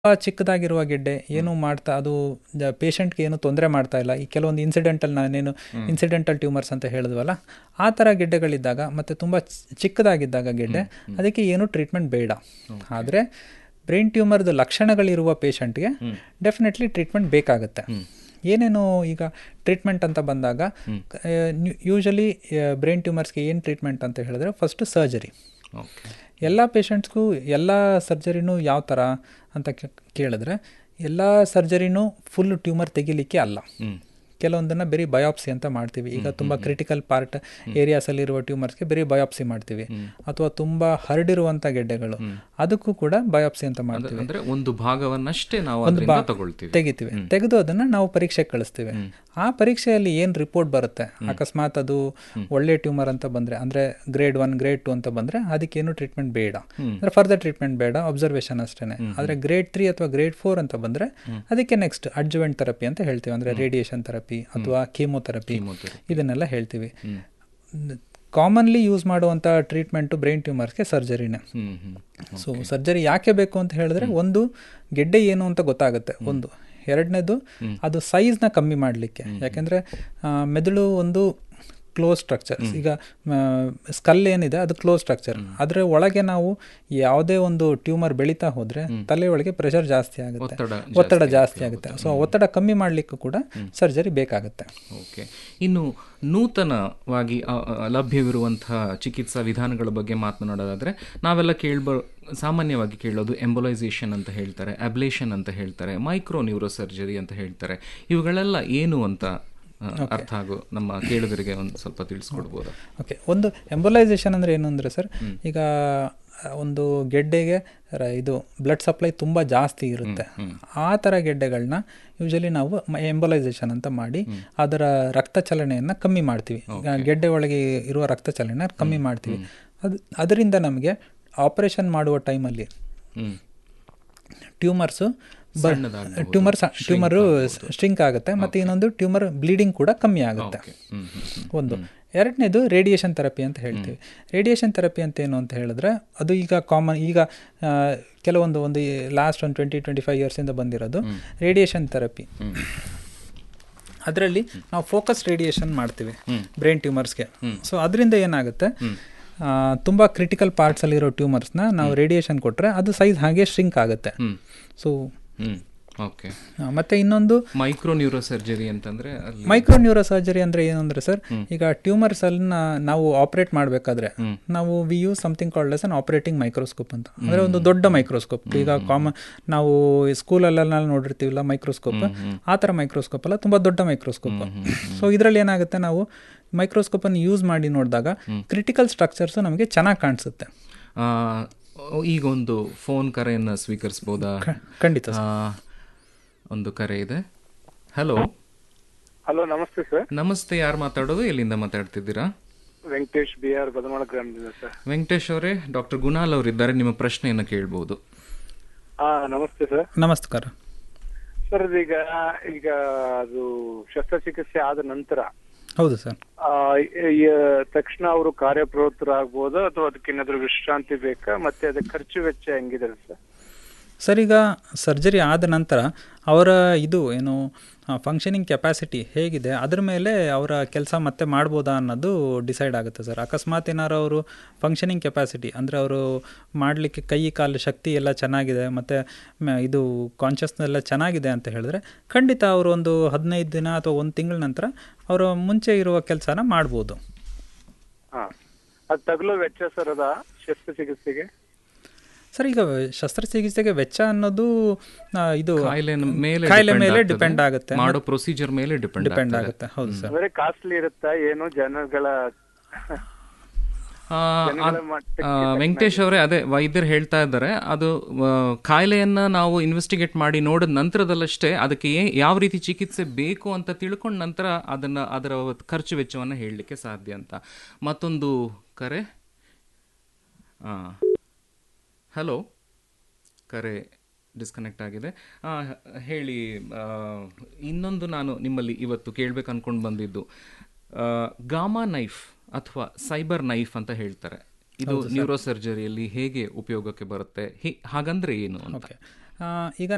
ಚಿಕ್ಕದಾಗಿರುವ ಗೆಡ್ಡೆ ಏನು ಮಾಡ್ತಾ ಅದು ಪೇಷಂಟ್ಗೆ ಏನು ತೊಂದರೆ ಮಾಡ್ತಾ ಇಲ್ಲ ಈ ಕೆಲವೊಂದು ಇನ್ಸಿಡೆಂಟಲ್ ನಾನೇನು ಇನ್ಸಿಡೆಂಟಲ್ ಟ್ಯೂಮರ್ಸ್ ಅಂತ ಹೇಳಿದ್ವಲ್ಲ ಆ ಥರ ಗೆಡ್ಡೆಗಳಿದ್ದಾಗ ಮತ್ತು ತುಂಬ ಚಿಕ್ಕದಾಗಿದ್ದಾಗ ಗೆಡ್ಡೆ ಅದಕ್ಕೆ ಏನು ಟ್ರೀಟ್ಮೆಂಟ್ ಬೇಡ ಆದರೆ ಬ್ರೈನ್ ಟ್ಯೂಮರ್ದು ಲಕ್ಷಣಗಳಿರುವ ಪೇಷಂಟ್ಗೆ ಡೆಫಿನೆಟ್ಲಿ ಟ್ರೀಟ್ಮೆಂಟ್ ಬೇಕಾಗುತ್ತೆ ಏನೇನು ಈಗ ಟ್ರೀಟ್ಮೆಂಟ್ ಅಂತ ಬಂದಾಗ ಯೂಶಲಿ ಬ್ರೈನ್ ಟ್ಯೂಮರ್ಸ್ಗೆ ಏನು ಟ್ರೀಟ್ಮೆಂಟ್ ಅಂತ ಹೇಳಿದ್ರೆ ಫಸ್ಟು ಸರ್ಜರಿ ಓಕೆ ಎಲ್ಲ ಪೇಷಂಟ್ಸ್ಗೂ ಎಲ್ಲ ಸರ್ಜರಿನೂ ಯಾವ ಥರ ಅಂತ ಕೇ- ಕೇಳಿದ್ರೆ ಎಲ್ಲ ಸರ್ಜರಿನೂ ಫುಲ್ ಟ್ಯೂಮರ್ ತೆಗಿಲಿಕ್ಕೆ ಅಲ್ಲ ಹ್ಮ್ ಕೆಲವೊಂದನ್ನು ಬರೀ ಬಯಾಪ್ಸಿ ಅಂತ ಮಾಡ್ತೀವಿ ಈಗ ತುಂಬ ಕ್ರಿಟಿಕಲ್ ಪಾರ್ಟ್ ಏರಿಯಾಸಲ್ಲಿರುವ ಟ್ಯೂಮರ್ಸ್ಗೆ ಬರೀ ಬಯಾಪ್ಸಿ ಮಾಡ್ತೀವಿ ಅಥವಾ ತುಂಬ ಹರಡಿರುವಂಥ ಗೆಡ್ಡೆಗಳು ಅದಕ್ಕೂ ಕೂಡ ಬಯಾಪ್ಸಿ ಅಂತ ಮಾಡ್ತೀವಿ ಅಂದ್ರೆ ಒಂದು ಭಾಗವನ್ನಷ್ಟೇ ನಾವು ಅದರಿಂದ ತಗೊಳ್ತೀವಿ ತೆಗಿತೀವಿ ತೆಗೆದು ಅದನ್ನ ನಾವು ಪರೀಕ್ಷೆಗೆ ಕಳಿಸ್ತೀವಿ ಆ ಪರೀಕ್ಷೆಯಲ್ಲಿ ಏನು ರಿಪೋರ್ಟ್ ಬರುತ್ತೆ ಅಕಸ್ಮಾತ್ ಅದು ಒಳ್ಳೆ ಟ್ಯೂಮರ್ ಅಂತ ಬಂದ್ರೆ ಅಂದ್ರೆ ಗ್ರೇಡ್ ಒನ್ ಗ್ರೇಡ್ ಟು ಅಂತ ಬಂದ್ರೆ ಅದಕ್ಕೇನು ಟ್ರೀಟ್ಮೆಂಟ್ ಬೇಡ ಅಂದ್ರೆ ಫರ್ದರ್ ಟ್ರೀಟ್ಮೆಂಟ್ ಬೇಡ ಅಬ್ಸರ್ವೇಷನ್ ಅಷ್ಟೇನೆ ಆದ್ರೆ ಗ್ರೇಡ್ ತ್ರೀ ಅಥವಾ ಗ್ರೇಡ್ ಫೋರ್ ಅಂತ ಬಂದ್ರೆ ಅದಕ್ಕೆ ನೆಕ್ಸ್ಟ್ ಅಡ್ಜುವೆಂಟ್ ಥೆರಪಿ ಅಂತ ಹೇಳ್ತೀವಿ ಅಂದ್ರೆ ರೇಡಿಯೇಷನ್ ಥೆರಪಿ ಅಥವಾ ಕೀಮೋಥೆರಪಿ ಇದನ್ನೆಲ್ಲ ಹೇಳ್ತೀವಿ ಕಾಮನ್ಲಿ ಯೂಸ್ ಮಾಡುವಂಥ ಟ್ರೀಟ್ಮೆಂಟು ಬ್ರೈನ್ ಟ್ಯೂಮರ್ಸ್ಗೆ ಸರ್ಜರಿನೇ ಹ್ಮ್ ಹ್ಮ್ ಸೊ ಸರ್ಜರಿ ಯಾಕೆ ಬೇಕು ಅಂತ ಹೇಳಿದ್ರೆ ಒಂದು ಗೆಡ್ಡೆ ಏನು ಅಂತ ಗೊತ್ತಾಗುತ್ತೆ ಒಂದು ಎರಡನೇದು ಅದು ಸೈಜ್ನ ಕಮ್ಮಿ ಮಾಡಲಿಕ್ಕೆ ಯಾಕೆಂದರೆ ಮೆದುಳು ಒಂದು ಕ್ಲೋಸ್ ಸ್ಟ್ರಕ್ಚರ್ ಈಗ ಸ್ಕಲ್ ಏನಿದೆ ಅದು ಕ್ಲೋಸ್ ಸ್ಟ್ರಕ್ಚರ್ ಅದರ ಒಳಗೆ ನಾವು ಯಾವುದೇ ಒಂದು ಟ್ಯೂಮರ್ ಬೆಳೀತಾ ಹೋದ್ರೆ ತಲೆ ಒಳಗೆ ಪ್ರೆಷರ್ ಜಾಸ್ತಿ ಆಗುತ್ತೆ ಒತ್ತಡ ಒತ್ತಡ ಜಾಸ್ತಿ ಆಗುತ್ತೆ ಸೊ ಒತ್ತಡ ಕಮ್ಮಿ ಮಾಡಲಿಕ್ಕೂ ಕೂಡ ಸರ್ಜರಿ ಬೇಕಾಗುತ್ತೆ ಓಕೆ ಇನ್ನು ನೂತನವಾಗಿ ಅ, ಅ, ಲಭ್ಯವಿರುವಂತಹ ಚಿಕಿತ್ಸಾ ವಿಧಾನಗಳ ಬಗ್ಗೆ ಮಾತನಾಡೋದಾದ್ರೆ ನಾವೆಲ್ಲ ಕೇಳ್ಬ ಸಾಮಾನ್ಯವಾಗಿ ಕೇಳೋದು ಎಂಬೊಲೈಸೇಷನ್ ಅಂತ ಹೇಳ್ತಾರೆ ಅಬ್ಲೇಷನ್ ಅಂತ ಹೇಳ್ತಾರೆ ಮೈಕ್ರೋ ನ್ಯೂರೋ ಸರ್ಜರಿ ಅಂತ ಹೇಳ್ತಾರೆ ಇವುಗಳೆಲ್ಲ ಏನು ಅಂತ ಅ, ಅರ್ಥ ಆಗೋ ನಮ್ಮ ಕೇಳುಗರಿಗೆ ಒಂದು ಸ್ವಲ್ಪ ತಿಳಿಸ್ಕೊಡ್ಬೋದಾ ಓಕೆ ಒಂದು ಎಂಬೊಲೈಸೇಷನ್ ಅಂದರೆ ಏನು ಅಂದರೆ ಸರ್ ಈಗ ಆ, ಒಂದು ಗೆಡ್ಡೆಗೆ ರ- ಇದು ಬ್ಲಡ್ ಸಪ್ಲೈ ತುಂಬ ಜಾಸ್ತಿ ಇರುತ್ತೆ ಆ ಥರ ಗೆಡ್ಡೆಗಳನ್ನ ಯೂಶಲಿ ನಾವು ಎಂಬೊಲೈಸೇಷನ್ ಅಂತ ಮಾಡಿ ಅದರ ರಕ್ತ ಚಲನೆಯನ್ನು ಕಮ್ಮಿ ಮಾಡ್ತೀವಿ ಈಗ ಗೆಡ್ಡೆ ಒಳಗೆ ಇರುವ ರಕ್ತ ಚಲನೆ ಕಮ್ಮಿ ಮಾಡ್ತೀವಿ ಅದು ಅದರಿಂದ ನಮಗೆ ಆಪರೇಷನ್ ಮಾಡುವ ಟೈಮಲ್ಲಿ ಹ್ಮ್ ಟ್ಯೂಮರ್ಸು ಸಣ್ಣದಾಗ್ಬೋದು, ಟ್ಯೂಮರ್ ಟ್ಯೂಮರು ಸ್ಟ್ರಿಂಕ್ ಆಗುತ್ತೆ ಮತ್ತು ಇನ್ನೊಂದು ಟ್ಯೂಮರ್ ಬ್ಲೀಡಿಂಗ್ ಕೂಡ ಕಮ್ಮಿ ಆಗುತ್ತೆ ಹ್ಮ್ ಹ್ಮ್ ಹ್ಮ್ ಒಂದು ಎರಡನೇದು ರೇಡಿಯೇಷನ್ ಥೆರಪಿ ಅಂತ ಹೇಳ್ತೀವಿ ರೇಡಿಯೇಷನ್ ಥೆರಪಿ ಅಂತ ಏನು ಅಂತ ಹೇಳಿದ್ರೆ ಅದು ಈಗ ಕಾಮನ್ ಈಗ ಆ, ಕೆಲವೊಂದು ಒಂದು ಲಾಸ್ಟ್ ಒಂದು ಟ್ವೆಂಟಿ ಟ್ವೆಂಟಿ ಫೈವ್ ಇಯರ್ಸಿಂದ ಬಂದಿರೋದು ರೇಡಿಯೇಷನ್ ಥೆರಪಿ ಅದರಲ್ಲಿ ನಾವು ಫೋಕಸ್ ರೇಡಿಯೇಷನ್ ಮಾಡ್ತೀವಿ ಬ್ರೈನ್ ಟ್ಯೂಮರ್ಸ್ಗೆ ಸೊ ಅದರಿಂದ ಏನಾಗುತ್ತೆ ಆ, ತುಂಬ ಕ್ರಿಟಿಕಲ್ ಪಾರ್ಟ್ಸಲ್ಲಿರೋ ಟ್ಯೂಮರ್ಸ್ನ ನಾವು ರೇಡಿಯೇಷನ್ ಕೊಟ್ಟರೆ ಅದು ಸೈಜ್ ಹಾಗೆ ಸ್ಟ್ರಿಂಕ್ ಆಗುತ್ತೆ ಹ್ಮ್ ಸೊ ಹ್ಮ್ ಓಕೆ ಮತ್ತು ಇನ್ನೊಂದು ಮೈಕ್ರೋ ನ್ಯೂರೋ ಸರ್ಜರಿ ಅಂತಂದ್ರೆ ಅಲ್ಲಿ ಮೈಕ್ರೋ ನ್ಯೂರೋ ಸರ್ಜರಿ ಅಂದ್ರೆ ಏನು ಅಂದ್ರೆ ಸರ್ ಈಗ ಟ್ಯೂಮರ್ಸ್ ಅನ್ನ ನಾವು ಆಪರೇಟ್ ಮಾಡಬೇಕಾದ್ರೆ ನಾವು we use something called as an operating microscope ಅಂತ ಅಂದ್ರೆ ಒಂದು ದೊಡ್ಡ ಮೈಕ್ರೋಸ್ಕೋಪ್ ಈಗ ಕಾಮನ್ ನಾವು ಸ್ಕೂಲಲ್ಲೆಲ್ಲ ನೋಡಿರ್ತೀವಿಲ್ಲ ಮೈಕ್ರೋಸ್ಕೋಪ್ ಆ ಥರ ಮೈಕ್ರೋಸ್ಕೋಪ್ ಅಲ್ಲ ತುಂಬಾ ದೊಡ್ಡ ಮೈಕ್ರೋಸ್ಕೋಪ್ ಸೊ ಇದರಲ್ಲಿ ಏನಾಗುತ್ತೆ ನಾವು ಮೈಕ್ರೋಸ್ಕೋಪ್ ಅನ್ನು ಯೂಸ್ ಮಾಡಿ ನೋಡಿದಾಗ ಕ್ರಿಟಿಕಲ್ ಸ್ಟ್ರಕ್ಚರ್ಸ್ ನಮಗೆ ಚೆನ್ನಾಗಿ ಕಾಣಿಸುತ್ತೆ ಆ, ಈಗ ಒಂದು ಫೋನ್ ಕರೆಯನ್ನು ಸ್ವೀಕರಿಸ್ಬೋದಾ ಖಂಡಿತ ಆ, ಒಂದು ಕರೆ ಇದೆ ಹಲೋ ಹಲೋ ನಮಸ್ತೆ ಸರ್ ನಮಸ್ತೆ ಯಾರು ಮಾತಾಡೋದು ಎಲ್ಲಿಂದ ಮಾತಾಡ್ತಿದ್ದೀರಾ ವೆಂಕಟೇಶ್ ಬಿ ಆರ್ ಬದಮಾಳ ಗ್ರಾಮದಿಂದ ಸರ್ ವೆಂಕಟೇಶ್ ಅವರೇ ಡಾಕ್ಟರ್ ಗುಣಾಲ್ ಅವರಿದ್ದಾರೆ ನಿಮ್ಮ ಪ್ರಶ್ನೆಯನ್ನು ಕೇಳ್ಬೋದು ಹಾ ನಮಸ್ತೆ ಸರ್ ನಮಸ್ಕಾರ ಸರ್ ಈಗ ಈಗ ಅದು ಶಸ್ತ್ರಚಿಕಿತ್ಸೆ ಆದ ನಂತರ ಹೌದು ಸರ್ ಆ, ಈ- ಈ ತಕ್ಷಣ ಅವರು ಕಾರ್ಯಪ್ರವೃತ್ತರಾಗ್ಬೋದಾ ಅಥವಾ ಅದಕ್ಕೇನಾದ್ರೂ ವಿಶ್ರಾಂತಿ ಬೇಕಾ ಮತ್ತೆ ಅದಕ್ಕೆ ಖರ್ಚು ವೆಚ್ಚ ಹೆಂಗಿದೆ ಸರ್ ಸರ್ ಈಗ ಸರ್ಜರಿ ಆದ ನಂತರ ಅವರ ಇದು ಏನು ಫಂಕ್ಷನಿಂಗ್ ಕೆಪಾಸಿಟಿ ಹೇಗಿದೆ ಅದ್ರ ಮೇಲೆ ಅವರ ಕೆಲಸ ಮತ್ತೆ ಮಾಡ್ಬೋದಾ ಅನ್ನೋದು ಡಿಸೈಡ್ ಆಗುತ್ತೆ ಸರ್ ಅಕಸ್ಮಾತ್ ಏನಾರು ಅವರು ಫಂಕ್ಷನಿಂಗ್ ಕೆಪಾಸಿಟಿ ಅಂದರೆ ಅವರು ಮಾಡಲಿಕ್ಕೆ ಕೈ ಕಾಲು ಶಕ್ತಿ ಎಲ್ಲ ಚೆನ್ನಾಗಿದೆ ಮತ್ತು ಇದು ಕಾನ್ಷಿಯಸ್ನೆಸ್ ಎಲ್ಲ ಚೆನ್ನಾಗಿದೆ ಅಂತ ಹೇಳಿದ್ರೆ ಖಂಡಿತ ಅವರು ಒಂದು ಹದಿನೈದು ದಿನ ಅಥವಾ ಒಂದು ತಿಂಗಳ ನಂತರ ಅವರು ಮುಂಚೆ ಇರುವ ಕೆಲಸನ ಮಾಡ್ಬೋದು ಹಾ ಅದು ತಗಲೋ ವೆಚ್ಚ ಸರ್ ಅದ ಶಸ್ತ್ರಚಿಕಿತ್ಸೆಗೆ ಸರ್ ಈಗ ಶಸ್ತ್ರಚಿಕಿತ್ಸೆಗೆ ವೆಚ್ಚ ಅನ್ನೋದು ಆ, ಇದು ಕಾಯಿಲೆ ಮೇಲೆ ಕಾಯಿಲೆ depend ಮೇಲೆ ಆಗ್ತದೆ. ಡಿಪೆಂಡ್ ಆಗುತ್ತೆ ಮಾಡೋ ಪ್ರೊಸೀಜರ್ ಮೇಲೆ ಡಿಪೆಂಡ್ ಡಿಪೆಂಡ್ ಆಗುತ್ತೆ ಹೌದು ಸರ್ ಅಂದ್ರೆ ಕಾಸ್ಟ್ಲಿ ಇರುತ್ತಾ ಏನು ಜನಗಳ ಜನಗಳ ಮಟ್ಟಕ್ಕೆ ವೆಂಕಟೇಶ್ ಅವರೇ ಅದೇ ವೈದ್ಯರು ಹೇಳ್ತಾ ಇದ್ದಾರೆ ಅದು ಆ, ಕಾಯಿಲೆಯನ್ನ ನಾವು ಇನ್ವೆಸ್ಟಿಗೇಟ್ ಮಾಡಿ ನೋಡಿದ ನಂತರದಲ್ಲಷ್ಟೇ ಅದಕ್ಕೆ ಏ- ಯಾವ ರೀತಿ ಚಿಕಿತ್ಸೆ ಬೇಕು ಅಂತ ತಿಳ್ಕೊಂಡ ನಂತರ ಅದನ್ನ ಅದರ ಖರ್ಚು ವೆಚ್ಚವನ್ನು ಹೇಳಲಿಕ್ಕೆ ಸಾಧ್ಯ ಅಂತ ಮತ್ತೊಂದು ಕರೆ ಹಲೋ ಕರೆ ಡಿಸ್ಕನೆಕ್ಟ್ ಆಗಿದೆ ಆ, ಹೇಳಿ ಆ, ಇನ್ನೊಂದು ನಾನು ನಿಮ್ಮಲ್ಲಿ ಇವತ್ತು ಕೇಳ್ಬೇಕು ಅನ್ಕೊಂಡು ಬಂದಿದ್ದು ಆ, ಗಾಮಾ ನೈಫ್ ಅಥವಾ ಸೈಬರ್ ನೈಫ್ ಅಂತ ಹೇಳ್ತಾರೆ ಇದು ನ್ಯೂರೋ ಸರ್ಜರಿಯಲ್ಲಿ ಹೇಗೆ ಉಪಯೋಗಕ್ಕೆ ಬರುತ್ತೆ ಹೇ- ಹಾಗಂದ್ರೆ ಏನು ಅಂತ ಓಕೆ ಈಗ